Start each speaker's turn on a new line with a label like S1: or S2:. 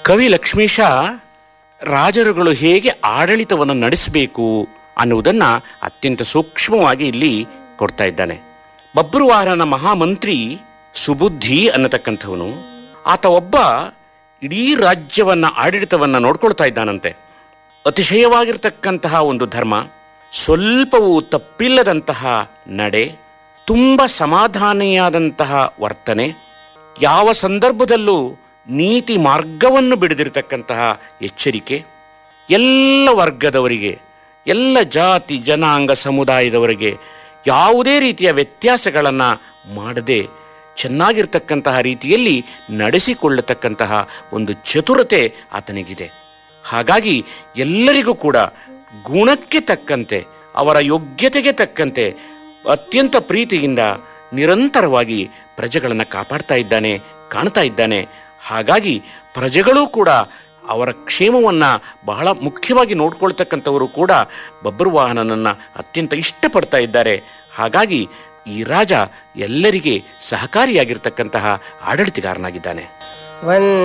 S1: ಕವಿ ಲಕ್ಷ್ಮೀಶ ರಾಜರುಗಳು ಹೇಗೆ ಆಡಳಿತವನ್ನು ನಡೆಸಬೇಕು ಅನ್ನುವುದನ್ನ ಅತ್ಯಂತ ಸೂಕ್ಷ್ಮವಾಗಿ ಇಲ್ಲಿ ಕೊಡ್ತಾ ಇದ್ದಾನೆ ಬಬ್ರುವಾಹನನ ಮಹಾಮಂತ್ರಿ ಸುಬುದ್ಧಿ ಅನ್ನತಕ್ಕಂಥವನು ಆತ ಒಬ್ಬ ಇಡೀ ರಾಜ್ಯವನ್ನ ಆಡಳಿತವನ್ನ ನೋಡ್ಕೊಳ್ತಾ ಇದ್ದಾನಂತೆ ಅತಿಶಯವಾಗಿರ್ತಕ್ಕಂತಹ ಒಂದು ಧರ್ಮ ಸ್ವಲ್ಪವೂ ತಪ್ಪಿಲ್ಲದಂತಹ ನಡೆ ತುಂಬ ಸಮಾಧಾನಿಯಾದಂತಹ ವರ್ತನೆ ಯಾವ ಸಂದರ್ಭದಲ್ಲೂ ನೀತಿ ಮಾರ್ಗವನ್ನು ಬಿಡದಿರತಕ್ಕಂತಹ ಎಚ್ಚರಿಕೆ ಎಲ್ಲ ವರ್ಗದವರಿಗೆ ಎಲ್ಲ ಜಾತಿ ಜನಾಂಗ ಸಮುದಾಯದವರಿಗೆ ಯಾವುದೇ ರೀತಿಯ ವ್ಯತ್ಯಾಸಗಳನ್ನು ಮಾಡದೆ ಚೆನ್ನಾಗಿರ್ತಕ್ಕಂತಹ ರೀತಿಯಲ್ಲಿ ನಡೆಸಿಕೊಳ್ಳತಕ್ಕಂತಹ ಒಂದು ಚತುರತೆ ಆತನಿಗಿದೆ ಹಾಗಾಗಿ ಎಲ್ಲರಿಗೂ ಕೂಡ ಗುಣಕ್ಕೆ ತಕ್ಕಂತೆ ಅವರ ಯೋಗ್ಯತೆಗೆ ತಕ್ಕಂತೆ ಅತ್ಯಂತ ಪ್ರೀತಿಯಿಂದ ನಿರಂತರವಾಗಿ ಪ್ರಜೆಗಳನ್ನು ಕಾಪಾಡ್ತಾ ಇದ್ದಾನೆ ಕಾಣ್ತಾ ಇದ್ದಾನೆ ಹಾಗಾಗಿ ಪ್ರಜೆಗಳೂ ಕೂಡ ಅವರ ಕ್ಷೇಮವನ್ನು ಬಹಳ ಮುಖ್ಯವಾಗಿ ನೋಡ್ಕೊಳ್ತಕ್ಕಂಥವರು ಕೂಡ ಬಬ್ರುವಾಹನನನ್ನು ಅತ್ಯಂತ ಇಷ್ಟಪಡ್ತಾ ಇದ್ದಾರೆ ಹಾಗಾಗಿ ಈ ರಾಜ ಎಲ್ಲರಿಗೆ ಸಹಕಾರಿಯಾಗಿರ್ತಕ್ಕಂತಹ ಆಡಳಿತಗಾರನಾಗಿದ್ದಾನೆ
S2: ವಂದೇ